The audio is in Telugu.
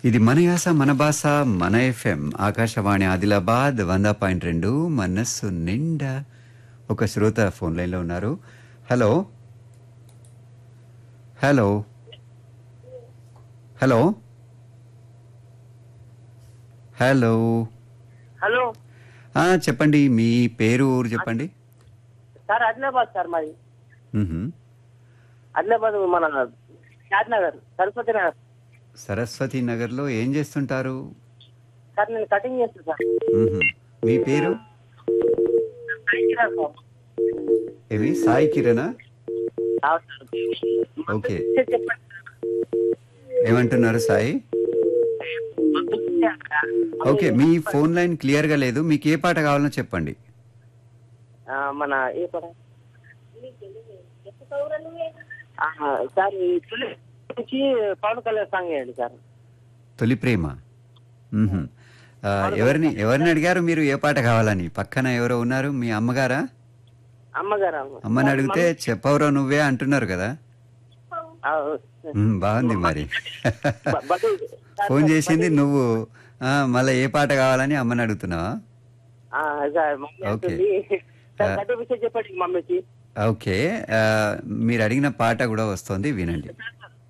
ఇది మన యాస మన భాష మన ఎఫ్ఎం ఆకాశవాణి ఆదిలాబాద్ వంద పాయింట్ రెండు మనస్సు నిండా ఒక శ్రోత ఫోన్ లైన్లో ఉన్నారు hello hello hello hello hello ఆ, చెప్పండి మీ పేరు ఊరు చెప్పండి సార్ ఆదిలాబాద్ సార్ మాది మ్హూ. ఆదిలాబాద్ మన షాద్ నగర్ సరస్వతి నగర్ సరస్వతి నగర్లో ఏం చేస్తుంటారు సార్ నేను కటింగ్ చేస్తాను సార్ మ్హూ. మీ పేరు సాయంత్రం సార్. ఏమి సాయి కిరణా అవును సార్. ఓకే చెప్పండి సార్. ఏమంటున్నారు సాయి ఓకే మీ ఫోన్ లైన్ క్లియర్ గా లేదు మీకు ఏ పాట కావాలో చెప్పండి ఆ, మన ఏ పడ ఆ, సార్ ఈ తొలి నుంచి పవన్ కళ్యాణ్ సాంగ్ వేయండి సార్ తొలి ప్రేమ మ్హూ. ఆ, ఎవరిని ఎవరిని అడిగారు మీరు ఏ పాట కావాలని పక్కన ఎవరో ఉన్నారు మీ అమ్మగారా అమ్మగారు అమ్మ. అమ్మని అడిగితే చెప్పవరో నువ్వే అంటున్నారు కదా ఆ, మ్, బాగుంది మరి బ- బడి- ఫోన్ చేసింది నువ్వు ఆ, మళ్ళీ ఏ పాట కావాలని అమ్మని అడుగుతున్నావా ఆ, సార్ మమ్మీ ఓకే. అంటుంది. సార్ కట్టే విషయం చెప్పండి మమ్మీకి ఓకే ఆ, మీరు అడిగిన పాట కూడా వస్తుంది వినండి